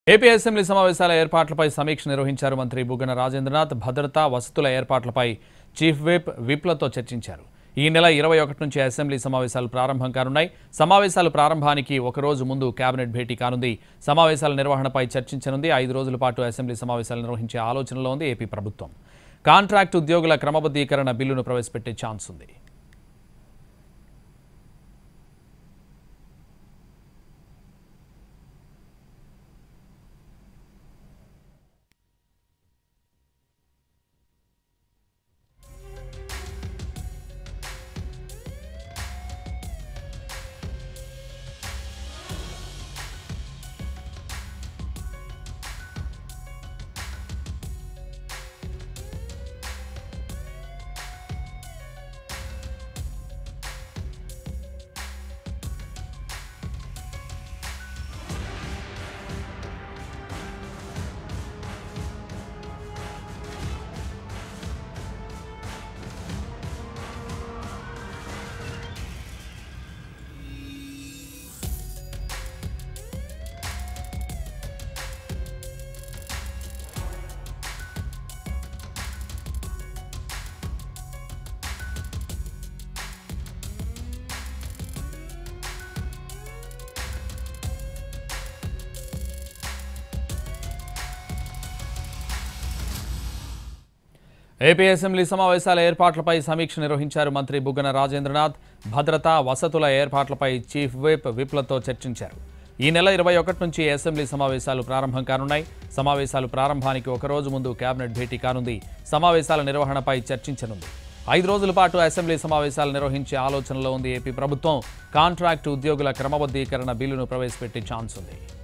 AP assembly సమావేశాల ఏర్పాట్లపై సమీక్ష నిర్వహించారు మంత్రి బుగ్గన రాజేంద్రనాథ్ భద్రతా వసతుల ఏర్పాట్లపై చీఫ్ విప్ విప్లతో చర్చించారు ఈ నెల ఇరవై ఒకటి నుంచి అసెంబ్లీ సమావేశాలు ప్రారంభం కానున్నాయి సమావేశాలు ప్రారంభానికి ఒక రోజు ముందు కేబినెట్ భేటీ కానుంది సమావేశాల నిర్వహణపై చర్చించనుంది ఐదు రోజుల పాటు అసెంబ్లీ సమావేశాలు నిర్వహించే ఆలోచనలో ఉంది ఏపీ ప్రభుత్వం కాంట్రాక్ట్ ఉద్యోగుల క్రమబద్ధీకరణ బిల్లును ప్రవేశపెట్టే ఛాన్స్ ఉంది ఏపీ అసెంబ్లీ సమావేశాల ఏర్పాట్లపై సమీక్ష నిర్వహించారు మంత్రి బుగ్గన రాజేంద్రనాథ్ భద్రత వసతుల ఏర్పాట్లపై చీఫ్ విప్ విప్లతో చర్చించారు ఈ నెల ఇరవై ఒకటి నుంచి అసెంబ్లీ సమావేశాలు ప్రారంభం కానున్నాయి సమావేశాలు ప్రారంభానికి ఒక రోజు ముందు కేబినెట్ భేటీ కానుంది సమావేశాల నిర్వహణపై చర్చించనుంది ఐదు రోజుల పాటు అసెంబ్లీ సమావేశాలు నిర్వహించే ఆలోచనలో ఉంది ఏపీ ప్రభుత్వం కాంట్రాక్టు ఉద్యోగుల క్రమబద్ధీకరణ బిల్లును ప్రవేశపెట్టే ఛాన్స్ ఉంది